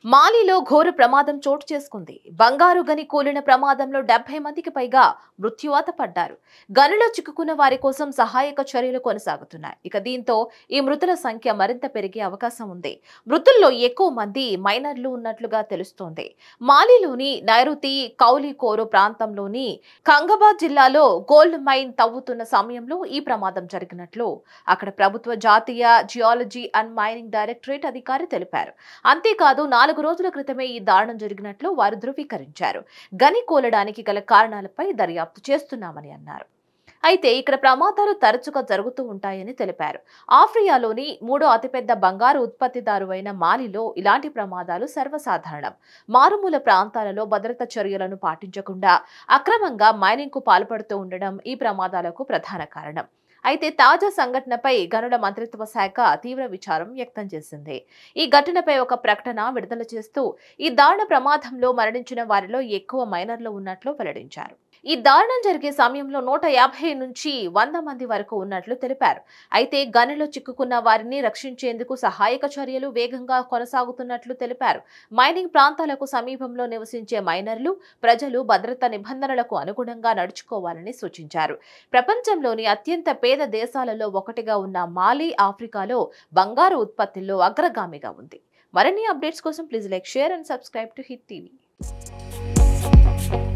మాలిలో ఘోర ప్రమాదం చోటు చేసుకుంది బంగారు గని కూలిన ప్రమాదంలో డెబ్బై మందికి పైగా మృత్యువాత పడ్డారు గనిలో చిక్కుకున్న వారి కోసం సహాయక చర్యలు కొనసాగుతున్నాయి ఇక దీంతో ఈ మృతుల సంఖ్య మరింత పెరిగే అవకాశం ఉంది మృతుల్లో ఎక్కువ మంది మైనర్లు ఉన్నట్లుగా తెలుస్తోంది మాలిలోని నైరుతి కౌలికోరు ప్రాంతంలోని కంగబాద్ జిల్లాలో గోల్డ్ మైన్ తవ్వుతున్న సమయంలో ఈ ప్రమాదం జరిగినట్లు అక్కడ ప్రభుత్వ జాతీయ జియాలజీ అండ్ మైనింగ్ డైరెక్టరేట్ అధికారి తెలిపారు అంతేకాదు నాలుగు రోజుల క్రితమే ఈ దారుణం జరిగినట్లు వారు ధృవీకరించారు గని కూలడానికి గల కారణాలపై దర్యాప్తు చేస్తున్నామని అన్నారు అయితే ఇక్కడ ప్రమాదాలు తరచుగా జరుగుతూ ఉంటాయని తెలిపారు ఆఫ్రియాలోని మూడో అతిపెద్ద బంగారు ఉత్పత్తిదారు అయిన మాలిలో ఇలాంటి ప్రమాదాలు సర్వసాధారణం మారుమూల ప్రాంతాలలో భద్రతా చర్యలను పాటించకుండా అక్రమంగా మైనింగ్ కు పాల్పడుతూ ఉండడం ఈ ప్రమాదాలకు ప్రధాన కారణం అయితే తాజా సంఘటనపై గనుల మంత్రిత్వ శాఖ తీవ్ర విచారం వ్యక్తం చేసింది ఈ ఘటనపై ఒక ప్రకటన విడుదల చేస్తూ ఈ దారుణ ప్రమాదంలో మరణించిన వారిలో ఎక్కువ మైనర్లు ఉన్నట్లు వెల్లడించారు ఈ దారుణం జరిగే సమయంలో నూట యాభై నుంచి వంద మంది వరకు ఉన్నట్లు తెలిపారు అయితే గనిలో చిక్కుకున్న వారిని రక్షించేందుకు సహాయక చర్యలు వేగంగా కొనసాగుతున్నట్లు తెలిపారు మైనింగ్ ప్రాంతాలకు సమీపంలో నివసించే మైనర్లు ప్రజలు భద్రతా నిబంధనలకు అనుగుణంగా నడుచుకోవాలని సూచించారు ప్రపంచంలోని అత్యంత పేద దేశాలలో ఒకటిగా ఉన్న మాలి ఆఫ్రికాలో బంగారు ఉత్పత్తిలో అగ్రగామిగా ఉంది మరిన్ని అప్డేట్స్ కోసం please like share and subscribe to Hit TV